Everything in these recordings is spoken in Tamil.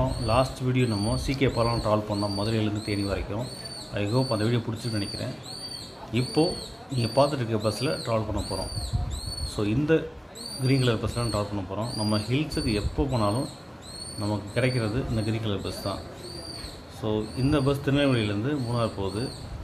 போகிறோம் லாஸ்ட் வீடியோ நம்ம சிகே பாலம் ட்ராவல் பண்ணோம் மதுரையிலேருந்து தேனி வரைக்கும் ஐ ஹோப் அந்த வீடியோ பிடிச்சிருன்னு நினைக்கிறேன் இப்போது நீங்கள் பார்த்துட்டு இருக்க பஸ்ஸில் ட்ராவல் பண்ண போகிறோம் ஸோ இந்த க்ரீன் கலர் பஸ்ஸில் ட்ராவல் பண்ண போகிறோம் நம்ம ஹில்ஸுக்கு எப்போ போனாலும் நமக்கு கிடைக்கிறது இந்த க்ரீன் கலர் பஸ் தான் ஸோ இந்த பஸ் திருநெல்வேலியிலேருந்து மூணார் போகுது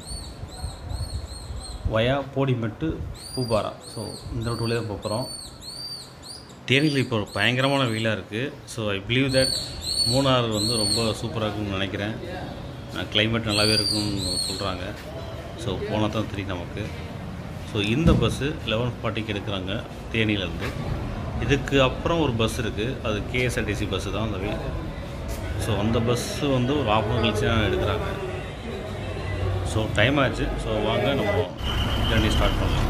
வயா போடிமெட்டு பூபாரா ஸோ இந்த ரூட் வழியாக தான் போகிறோம் தேனியில் இப்போ ஒரு பயங்கரமான வெயிலாக இருக்குது so I believe that Munnar வந்து ரொம்ப சூப்பராக இருக்கும்னு நினைக்கிறேன் கிளைமேட் நல்லாவே இருக்கும்னு சொல்கிறாங்க ஸோ போனால் தான் தெரியும் நமக்கு ஸோ இந்த பஸ்ஸு லெவன் ஃபார்ட்டிக்கு எடுக்கிறாங்க தேனியிலேருந்து இதுக்கு அப்புறம் ஒரு பஸ் இருக்குது அது கேஎஸ்ஆர்டிசி பஸ்ஸு தான் அந்த வே ஸோ அந்த பஸ்ஸு வந்து ஒரு ஆஃப் அன் கழிச்சு தான் எடுக்கிறாங்க ஸோ டைம் ஆச்சு ஸோ வாங்க நம்ம ஜர்னி ஸ்டார்ட் பண்ணலாம்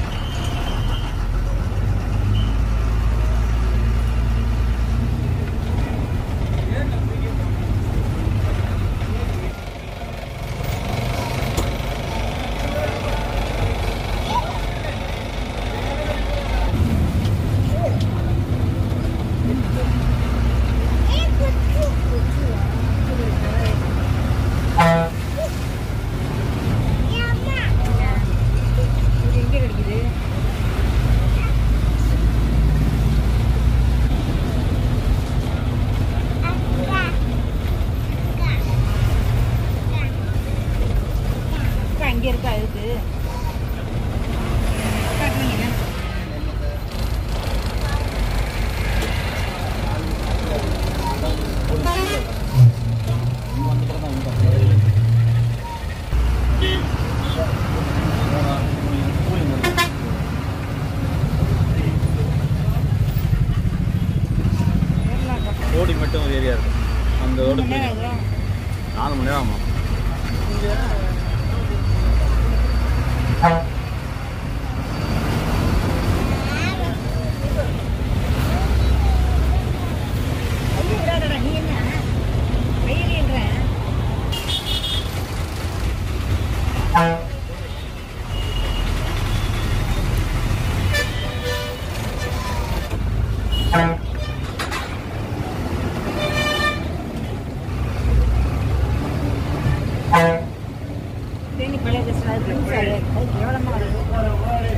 இது எங்கே கிடைக்குது அக்கா இங்கே இருக்கா இருக்கு காட்டுவீங்க ஓடி மட்டும் ஒரு ஏரியா இருக்குது அந்த ரோடு நாலு மணி நேரம் ஆமாம் ஐயோ விடாதடா நீ என்ன வெயில்ன்றேன் தேனி பழைய பஸ் அது புதுசா இருக்கு. அது கேவலமா இருக்கு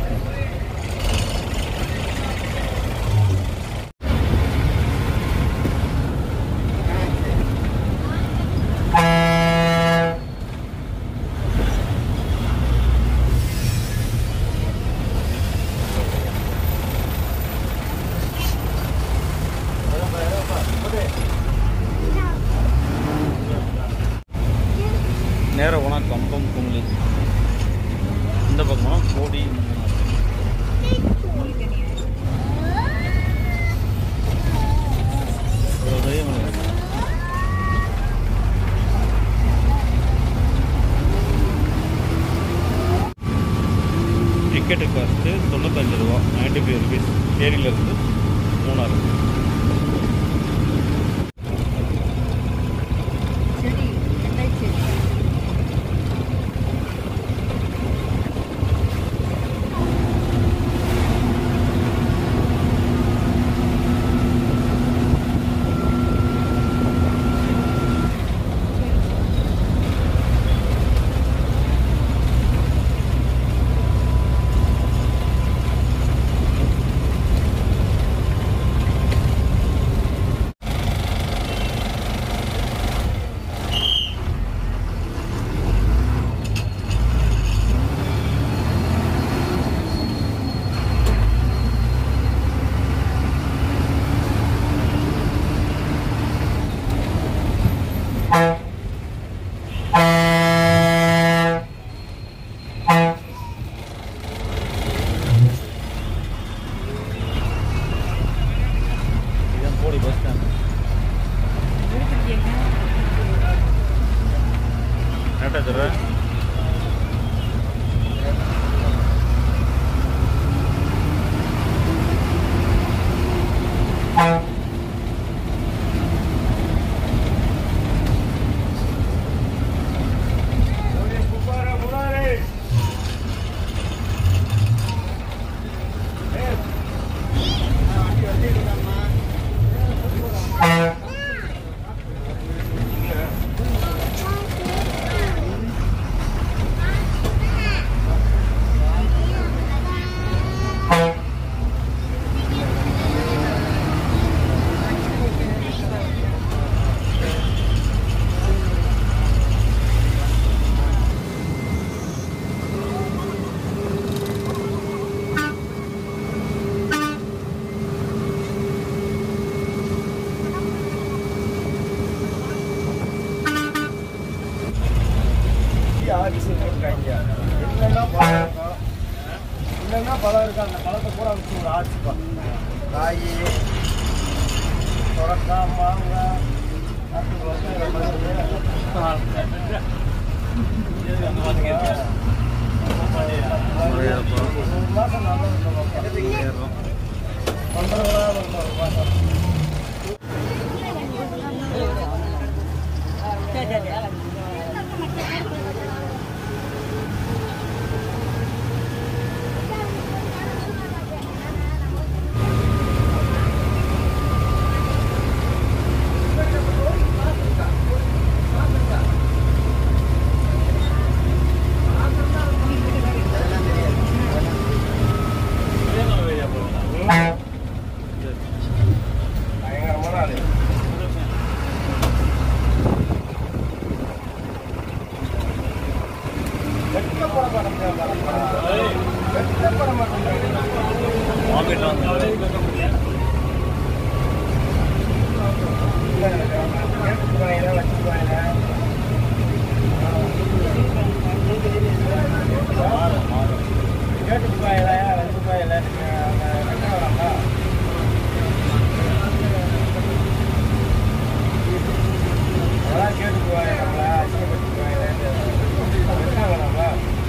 நேரம் போனால் கம்பம் கும்ளி இந்த பக்கம் கோடி மூணு தனியா ஒரே மணி நேரம். டிக்கெட்டு காஸ்ட்டு தொண்ணூத்தஞ்சு ரூபா நைன்டி ஃபைவ் ருபீஸ் தேனியிலேருந்து மூணாறு செடி வெங்காய செடி இதுதான் கோடி பஸ் ஸ்டாண்ட் விழுப்புரத்து என்ன கரெக்டாக சொல்கிறேன் அடிச்சு இருக்காங்க என்னென்ன பழம் இருக்கும் என்னென்ன பழம் இருக்கு அந்த பழத்தை பூரா வச்சு ஒரு ஆச்சுப்பா காய் சுரக்காய் மாங்காய் அடுத்து வெங்காயம், ஒரு மாசம் நல்லா இருக்கும் தொந்தரவுலாம் இருக்கும் ஒரு மாசம் பயங்கரமான ஆளு வெட்டப்பட மாட்டேங்கிறாங்க. வெட்டப்பட மாட்டேங்கிறாங்க. இல்ல, எடுத்துக்குவாங்க, வச்சுக்குவாங்க. கேட்டுக்குவாங்க, வச்சுக்குவாங்க, அவங்க வெட்ட வேணாமா? அதெல்லாம் கேட்டுக்குவாங்க நம்மள அசிங்கப்படுத்திக்குவாங்க வெட்ட வேணாமா?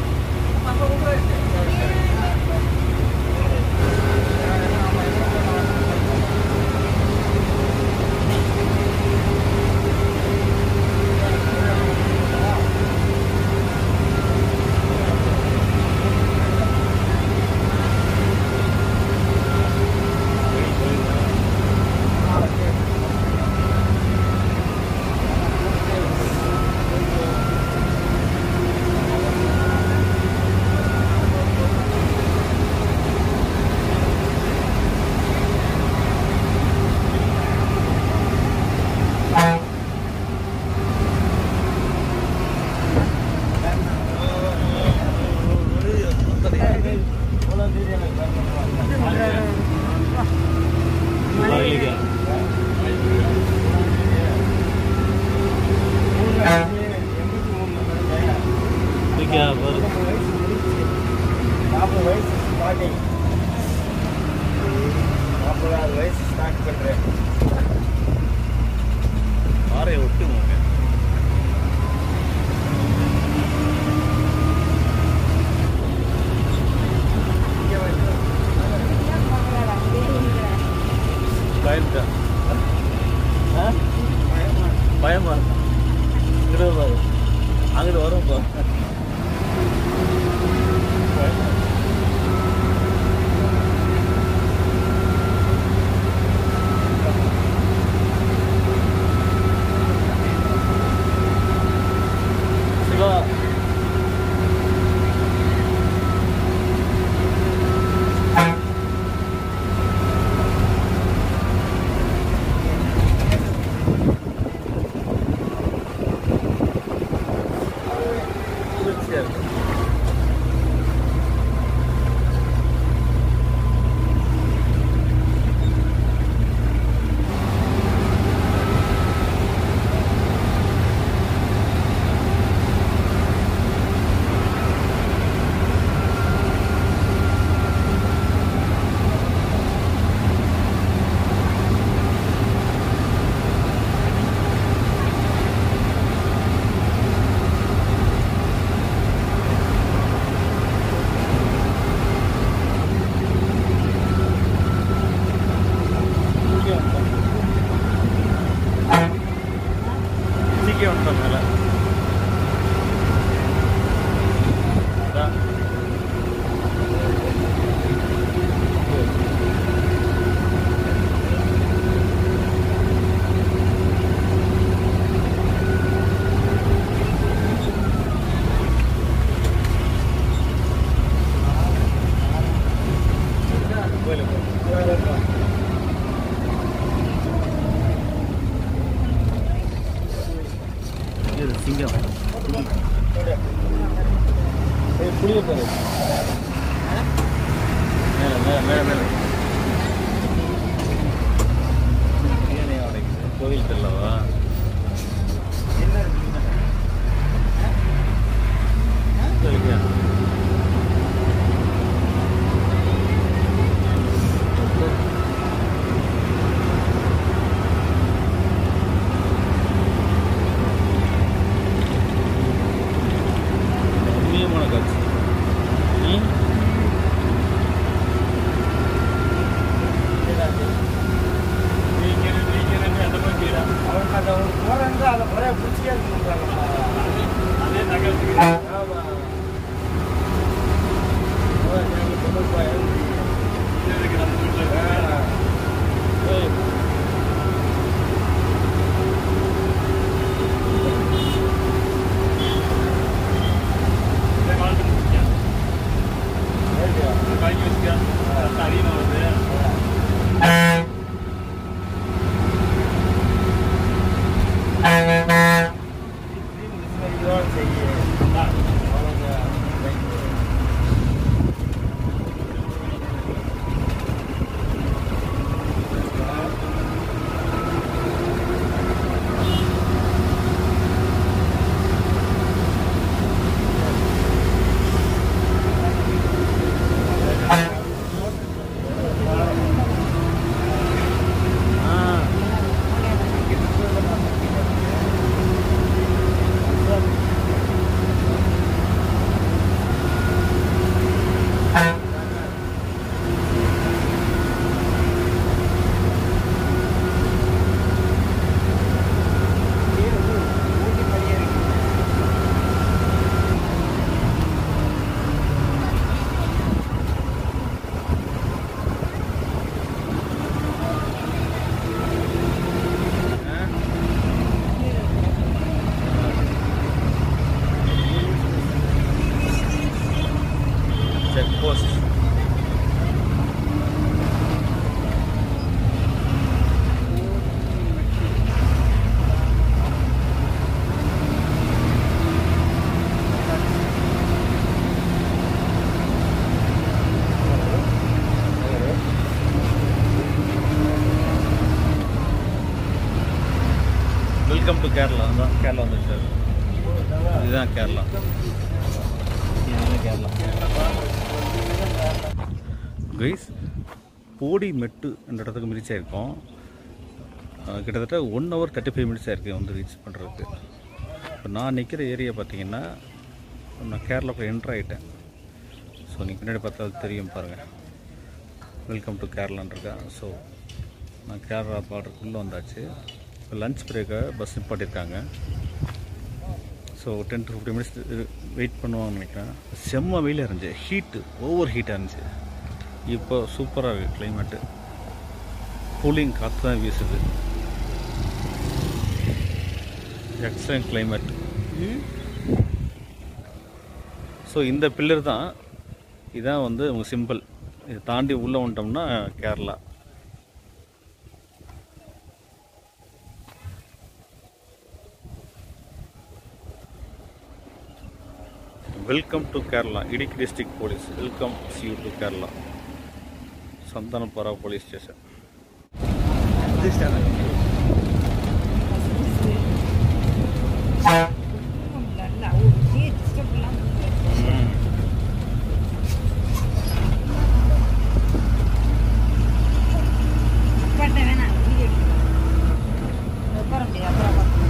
இவ்வளவு தூரம் எனக்கு வரணுமா? மூணு அஞ்சு, எண்பத்தி மூணு நாற்பது வயசு ஸ்டார்டிங் நாற்பதாவது வயசு ஸ்டார்ட் பண்ணுறேன் பாறையை ஒட்டுங்க பயந்துட்டா பயமா இங்கிட்ட பாரு அங்கிட்டு வரும் பா சிவா குளிர்ச்சியா இருக்கு சீக்கிரம் வந்துட்டோம் மேலே இது சிங்கம் புளிய பாரு மேலே மேலே மேலே மேலே ஏனையா உடைக்குது கோவில் தெரியலவா என்ன இருக்கு കളിക്കുക ரம்மியமான காட்சி ம் அவனுக்கு அந்த ஒரு போறாங்க அதை முறையா பிடிச்சிட்டே இருக்குன்றாங்க ஆமா அவன் எனக்கு சொல்லுப்பா, ஆ. ஏய். ஏய்யா. இதோட செய்யு. அவ்வளவுதான். ஆ check post welcome to Kerala தான் கேரளா வந்துச்சு இதுதான் கேரளா இதுதான் கேரளா கைஸ் போடி மெட்டு என்ற இடத்துக்கு ரீச் ஆயிருக்கோம் அஹ் கிட்டத்தட்ட one hour thirty five minutes ஆயிருக்கு வந்து ரீச் பண்ணுறதுக்கு இப்போ நான் நிற்கிற ஏரியா பார்த்தீங்கன்னா நான் கேரளாக்குள்ள என்ட்ரு ஆகிட்டேன் ஸோ நீங்கள் பின்னாடி பார்த்தா அது தெரியும் பாருங்கள் வெல்கம் டு கேரளான் இருக்கா ஸோ நான் கேரளா பார்டருக்குள்ளே வந்தாச்சு இப்போ லஞ்ச் பிரேக்காக பஸ் நிப்பாட்டியிருக்காங்க so ten to fifty minutes wait பண்ணுவாங்கன்னு நினைக்கிறேன் செம்ம வெயிலாக இருந்துச்சு ஹீட்டு ஓவர் ஹீட்டாக இருந்துச்சு இப்போ சூப்பராக இருக்குது கிளைமேட்டு கூலிங் காற்று தான் வீசுது எக்ஸலண்ட் கிளைமேட் ஸோ இந்த பில்லர் தான் இதான் வந்து உங்கள் சிம்பிள் இதை தாண்டி உள்ளே வந்துட்டோம்னா Kerala welcome to Kerala Idukki district police welcome you to Kerala Santhanpara police station நல்லா ஒரு டிஸ்டர்ப் இல்லாமல் உட்காட்ட வேணாம் வீடியோ உட்கார முடியாது அப்புறம் பார்த்துக்கலாம்.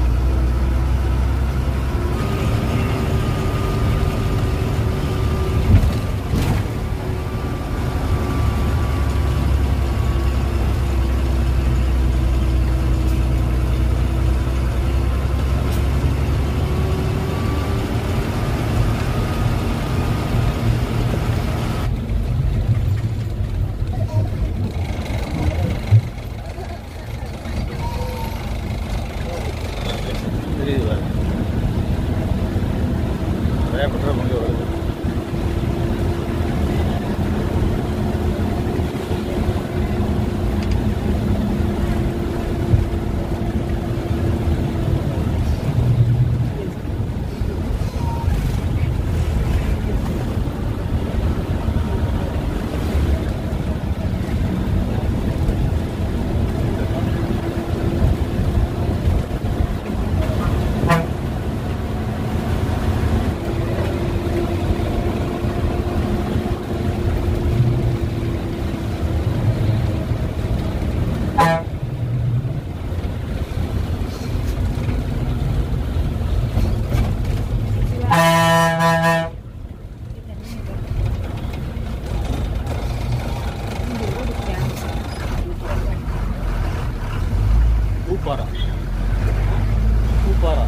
பூப்பாரா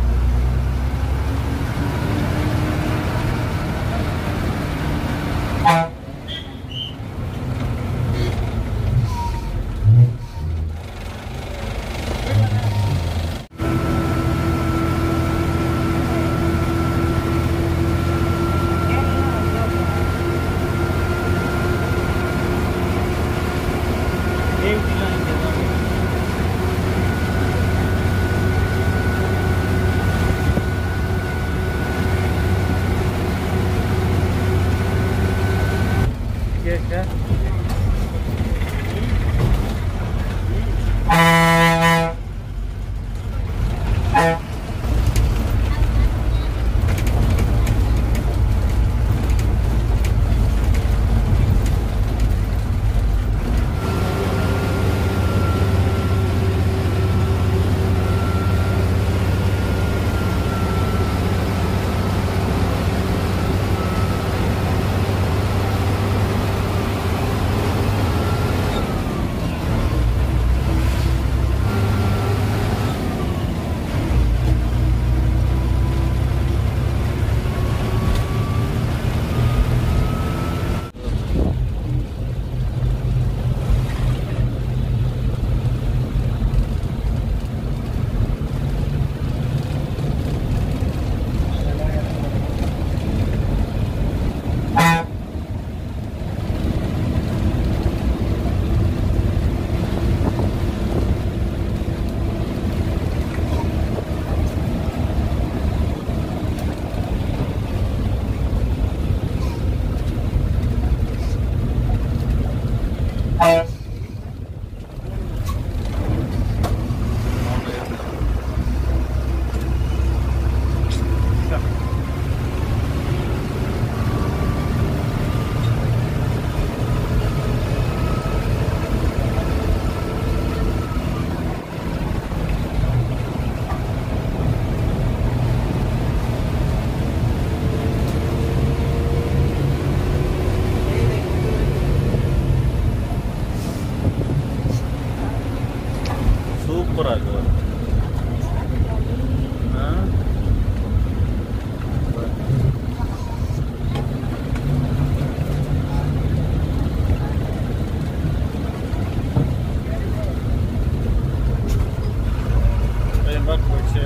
தேவடிலாம் இங்கே தான் கேட்க சூப்பராக இருக்கு ஆ பயன்பாட்டு போச்சு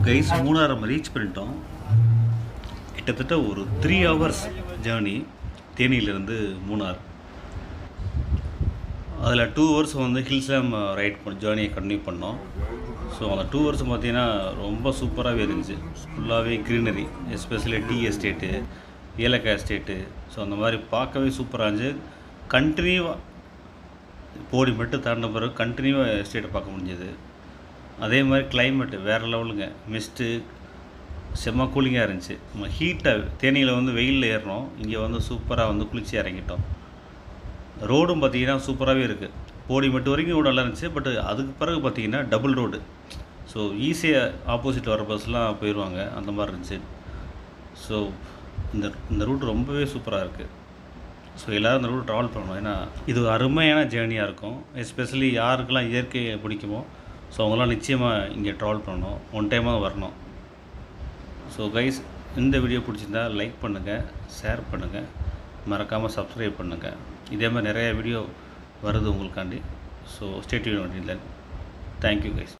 கைஸ் மூணார் நம்ம ரீச் பண்ணிட்டோம் கிட்டத்தட்ட ஒரு த்ரீ ஹவர்ஸ் ஜேர்னி தேனியிலேருந்து மூணார் அதில் டூ ஹவர்ஸ் வந்து ஹில்ஸ்லாம் ரைட் பண்ண ஜேர்னியை கண்டினியூ பண்ணோம் ஸோ அந்த டூ ஹவர்ஸ் பார்த்தீங்கன்னா ரொம்ப சூப்பராகவே இருந்துச்சு ஃபுல்லாகவே க்ரீனரி எஸ்பெஷலி டீ எஸ்டேட்டு ஏலக்காய் எஸ்டேட்டு ஸோ அந்த மாதிரி பார்க்கவே சூப்பராக இருந்துச்சு கண்டினியூவாக போடி மட்டும் தாண்டின பிறகு கண்டினியூவாக எஸ்டேட்டை பார்க்க முடிஞ்சது அதே மாதிரி கிளைமேட்டு வேறு லெவலுங்க மிஸ்ட்டு செம்ம கூலிங்காக இருந்துச்சு நம்ம ஹீட்டை தேனியில் வந்து வெயிலில் ஏறினோம் இங்கே வந்து சூப்பராக வந்து குளிச்சு இறங்கிட்டோம் ரோடும் பார்த்தீங்கன்னா சூப்பராகவே இருக்குது போடி மட்டும் வரைக்கும் கூட நல்லா இருந்துச்சு பட் அதுக்கு பிறகு பார்த்தீங்கன்னா டபுள் ரோடு ஸோ ஈஸியாக ஆப்போசிட் வர பஸ்லாம் போயிடுவாங்க அந்த மாதிரி இருந்துச்சு ஸோ இந்த இந்த ரூட் ரொம்பவே சூப்பராக இருக்குது ஸோ எல்லோரும் இந்த ரூட் ட்ராவல் பண்ணணும் ஏன்னா இது ஒரு அருமையான ஜேர்னியாக இருக்கும் எஸ்பெஷலி யாருக்கெல்லாம் இயற்கையை பிடிக்குமோ ஸோ அவங்களாம் நிச்சயமாக இங்கே ட்ராவல் பண்ணணும் ஒன் டைமாக வரணும் ஸோ கைஸ் இந்த வீடியோ பிடிச்சிருந்தா லைக் பண்ணுங்கள் ஷேர் பண்ணுங்கள் மறக்காமல் சப்ஸ்கிரைப் பண்ணுங்கள் இதே மாதிரி நிறைய வீடியோ வருது உங்களுக்காண்டி so stay tuned then thank you guys